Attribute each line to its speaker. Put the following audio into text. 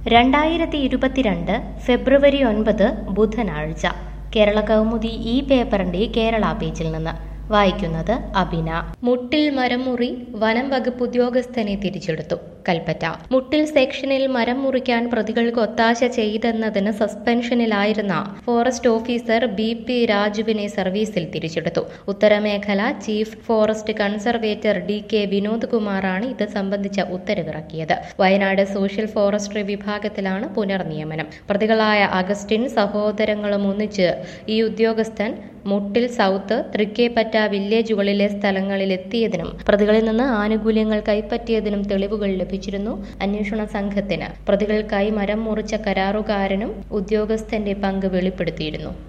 Speaker 1: രണ്ടായിരത്തി ഇരുപത്തിരണ്ട് ഫെബ്രുവരി ഒൻപത് ബുധനാഴ്ച കേരള കൗമുദി ഈ പേപ്പറിന്റെ കേരള പേജിൽ നിന്ന് വായിക്കുന്നത് അബിന മുട്ടിൽ മരം മുറി വനം വകുപ്പ് ഉദ്യോഗസ്ഥനെ തിരിച്ചെടുത്തു കൽപ്പറ്റ മുട്ടിൽ സെക്ഷനിൽ മരം മുറിക്കാൻ പ്രതികൾക്ക് ഒത്താശ ചെയ്തെന്നതിന് സസ്പെൻഷനിലായിരുന്ന ഫോറസ്റ്റ് ഓഫീസർ ബി പി രാജുവിനെ സർവീസിൽ തിരിച്ചെടുത്തു ഉത്തരമേഖല chief forest conservator D K Vinod കുമാറാണ് ഇത് സംബന്ധിച്ച ഉത്തരവിറക്കിയത് വയനാട് സോഷ്യൽ ഫോറസ്ട്രി വിഭാഗത്തിലാണ് പുനർനിയമനം പ്രതികളായ അഗസ്റ്റിൻ സഹോദരങ്ങളും ഒന്നിച്ച് ഈ ഉദ്യോഗസ്ഥൻ മുട്ടിൽ സൗത്ത് തൃക്കേപ്പറ്റ വില്ലേജുകളിലെ സ്ഥലങ്ങളിൽ എത്തിയതിനും പ്രതികളിൽ നിന്ന് ആനുകൂല്യങ്ങൾ കൈപ്പറ്റിയതിനും തെളിവുകൾ ലഭിച്ചിരുന്നു അന്വേഷണ സംഘത്തിന് പ്രതികൾക്കായി മരം മുറിച്ച കരാറുകാരനും ഉദ്യോഗസ്ഥന്റെ പങ്ക് വെളിപ്പെടുത്തിയിരുന്നു